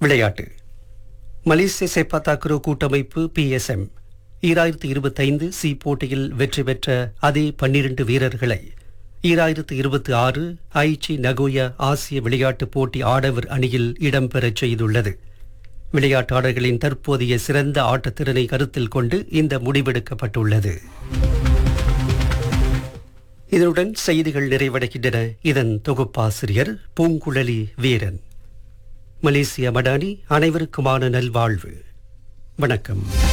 விளையாட்டு மலேசிய செப்பாத்தாக்குரோ கூட்டமைப்பு பிஎஸ்எம் ஈராயிரத்து இருபத்தைந்து சி போட்டியில் வெற்றி பெற்ற அதே பன்னிரண்டு வீரர்களை ஈராயிரத்து இருபத்தி ஆறு ஐச்சி நகோயா ஆசிய விளையாட்டுப் போட்டி ஆடவர் அணியில் இடம்பெறச் செய்துள்ளது விளையாட்டாளர்களின் தற்போதைய சிறந்த ஆட்டத்திறனை கருத்தில் கொண்டு இந்த முடிவெடுக்கப்பட்டுள்ளது இதனுடன் செய்திகள் நிறைவடைகின்றன இதன் தொகுப்பாசிரியர் பூங்குழலி வீரன் மலேசிய மடானி அனைவருக்குமான நல்வாழ்வு வணக்கம்